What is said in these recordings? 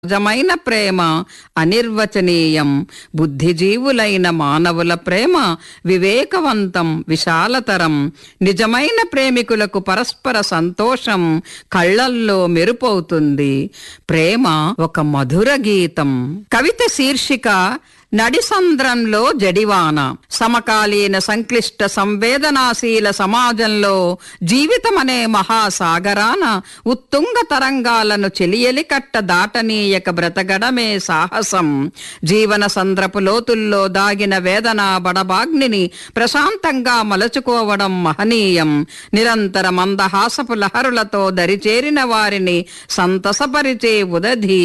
సహజమైన ప్రేమ అనిర్వచనీయం బుద్ధిజీవులైన మానవుల ప్రేమ వివేకవంతం విశాలతరం నిజమైన ప్రేమికులకు పరస్పర సంతోషం కళ్ళల్లో మెరుపవుతుంది ప్రేమ ఒక మధుర గీతం కవిత శీర్షిక నడిసంద్రంలో జడివాన సమకాలీన సంక్లిష్ట సంవేదనాశీల సమాజంలో జీవితమనే మహాసాగరాన ఉత్తుంగ తరంగాలను చెలియలికట్ట దాటనీయక బ్రతకడమే సాహసం జీవన సంద్రపు లోతుల్లో దాగిన వేదన బడబాగ్నిని ప్రశాంతంగా మలచుకోవడం మహనీయం నిరంతర మందహాసపు లహరులతో దరిచేరిన వారిని సంతసపరిచే ఉదధి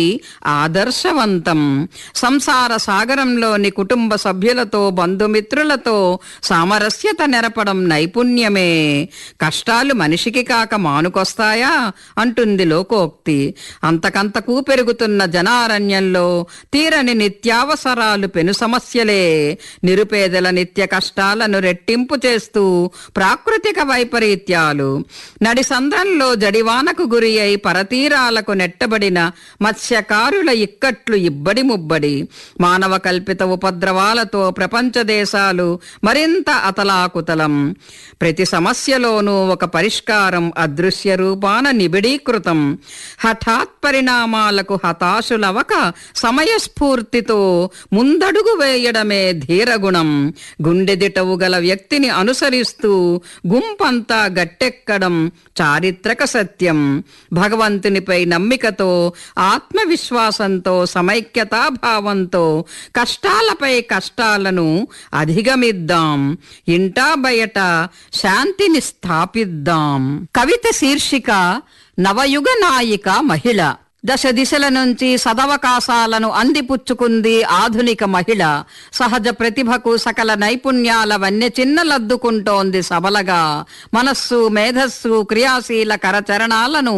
ఆదర్శవంతం సంసార సాగరంలోని కుటుంబ సభ్యులతో బంధుమిత్రులతో సామరస్యత నెరపడం నైపుణ్యమే కష్టాలు మనిషికి కాక మానుకొస్తాయా అంటుంది లోకోక్తి అంతకంతకు పెరుగుతున్న జనారణ్యంలో తీరని నిత్యావసరాలు పెను సమస్యలే నిరుపేదల నిత్య కష్టాలను రెట్టింపు చేస్తూ ప్రాకృతిక వైపరీత్యాలు నడిసంద్రంలో జడివానకు గురి అయి పరతీరాలకు నెట్టబడిన మత్స్యకారుల ఇక్కట్లు ఇబ్బడి ముబ్బడి మానవ కల్పిత ఉపద్రవాలతో ప్రపంచ దేశాలు మరింత అతలాకుతలం ప్రతి సమస్యలోనూ ఒక పరిష్కారం అదృశ్య రూపాన నిబిడీకృతం హఠాత్ పరిణామాలకు హతాశులవక సమయస్ఫూర్తితో ముందడుగు వేయడమే ధీరగుణం గుండెదిటవు గల వ్యక్తిని అనుసరిస్తూ గుంపంతా గట్టెక్కడం చారిత్రక సత్యం భగవంతునిపై నమ్మికతో ఆత్మవిశ్వాసంతో సమైక్యతాభావంతో కష్టాలపై కష్టాలను అధిగమిద్దాం ఇంటా బయట శాంతిని స్థాపిద్దాం కవిత శీర్షిక నవయుగ నాయిక మహిళ దశ దిశల నుంచి సదవకాశాలను అందిపుచ్చుకుంది ఆధునిక మహిళ సహజ ప్రతిభకు సకల నైపుణ్యాల వన్య చిన్నలద్దుకుంటోంది సబలగా మనస్సు మేధస్సు క్రియాశీల కరచరణాలను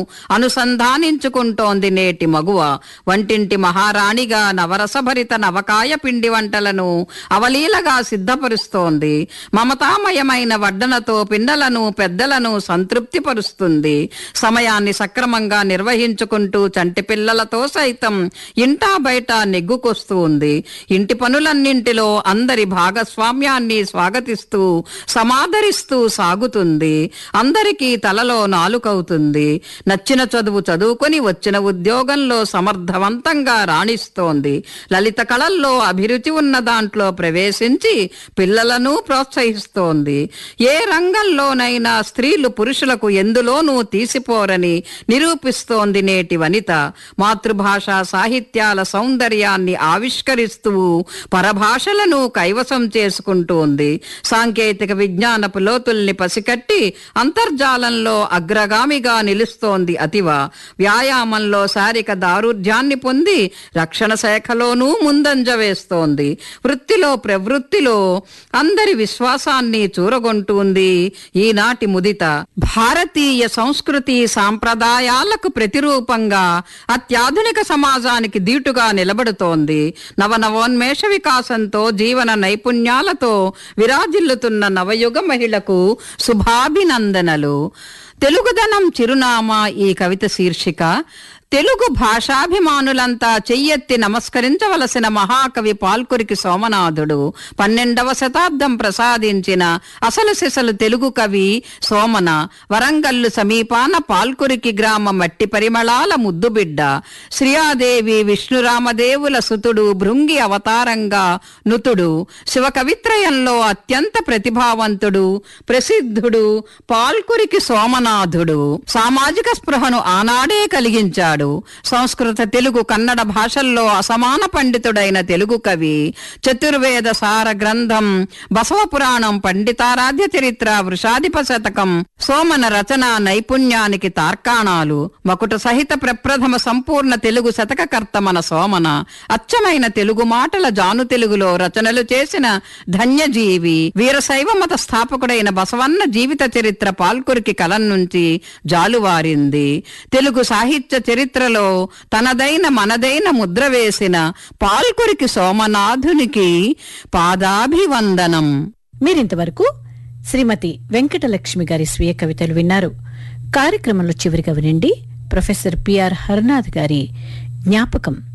అనుసంధానించుకుంటోంది నేటి మగువ వంటింటి మహారాణిగా నవరసభరిత నవకాయ పిండి వంటలను అవలీలగా సిద్ధపరుస్తోంది మమతామయమైన వడ్డనతో పిన్నలను పెద్దలను సంతృప్తిపరుస్తుంది సమయాన్ని సక్రమంగా నిర్వహించుకుంటూ చంటి పిల్లలతో సైతం ఇంటా బయట నెగ్గుకొస్తూ ఉంది ఇంటి పనులన్నింటిలో అందరి భాగస్వామ్యాన్ని స్వాగతిస్తూ సమాదరిస్తూ సాగుతుంది అందరికీ తలలో నాలుకవుతుంది నచ్చిన చదువు చదువుకొని వచ్చిన ఉద్యోగంలో సమర్థవంతంగా రాణిస్తోంది లలిత కళల్లో అభిరుచి ఉన్న దాంట్లో ప్రవేశించి పిల్లలను ప్రోత్సహిస్తోంది ఏ రంగంలోనైనా స్త్రీలు పురుషులకు ఎందులోనూ తీసిపోరని నిరూపిస్తోంది నేటి వనిత మాతృభాష సాహిత్యాల సౌందర్యాన్ని ఆవిష్కరిస్తూ పరభాషలను కైవసం చేసుకుంటోంది సాంకేతిక విజ్ఞానపు లోతుల్ని పసికట్టి అంతర్జాలంలో అగ్రగామిగా నిలుస్తోంది అతివ వ్యాయామంలో శారీరక దారుఢ్యాన్ని పొంది రక్షణ శాఖలోనూ ముందంజ వేస్తోంది వృత్తిలో ప్రవృత్తిలో అందరి విశ్వాసాన్ని చూరగొంటుంది ఈనాటి ముదిత భారతీయ సంస్కృతి సాంప్రదాయాలకు ప్రతిరూపంగా అత్యాధునిక సమాజానికి దీటుగా నిలబడుతోంది నవనవోన్మేష వికాసంతో జీవన నైపుణ్యాలతో విరాజిల్లుతున్న నవయుగ మహిళకు శుభాభినందనలు తెలుగుదనం చిరునామా ఈ కవిత శీర్షిక తెలుగు భాషాభిమానులంతా చెయ్యెత్తి నమస్కరించవలసిన మహాకవి పాల్కురికి సోమనాథుడు పన్నెండవ శతాబ్దం ప్రసాదించిన అసలు సిసలు తెలుగు కవి సోమన వరంగల్లు సమీపాన పాల్కురికి గ్రామ మట్టి పరిమళాల ముద్దుబిడ్డ శ్రీయాదేవి విష్ణురామదేవుల సుతుడు భృంగి అవతారంగా నుతుడు శివకవిత్రయంలో అత్యంత ప్రతిభావంతుడు ప్రసిద్ధుడు పాల్కురికి సోమనాథుడు సామాజిక స్పృహను ఆనాడే కలిగించాడు సంస్కృత తెలుగు కన్నడ భాషల్లో అసమాన పండితుడైన తెలుగు కవి చతుర్వేద సార గ్రంథం బసవ పురాణం పండితారాధ్య చరిత్ర వృషాధిప శతకం సోమన రచన నైపుణ్యానికి తార్కాణాలు మకుట సహిత ప్రప్రథమ సంపూర్ణ తెలుగు శతకకర్త మన సోమన అచ్చమైన తెలుగు మాటల జాను తెలుగులో రచనలు చేసిన ధన్యజీవి వీరశైవ మత స్థాపకుడైన బసవన్న జీవిత చరిత్ర పాల్కురికి కలం నుంచి జాలువారింది తెలుగు సాహిత్య చరిత్రలో తనదైన మనదైన ముద్ర వేసిన పాల్కురికి సోమనాథునికి పాదాభివందనం మీరింతవరకు శ్రీమతి వెంకటలక్ష్మి గారి స్వీయ కవితలు విన్నారు కార్యక్రమంలో చివరిగా వినండి ప్రొఫెసర్ పిఆర్ హర్నాథ్ గారి జ్ఞాపకం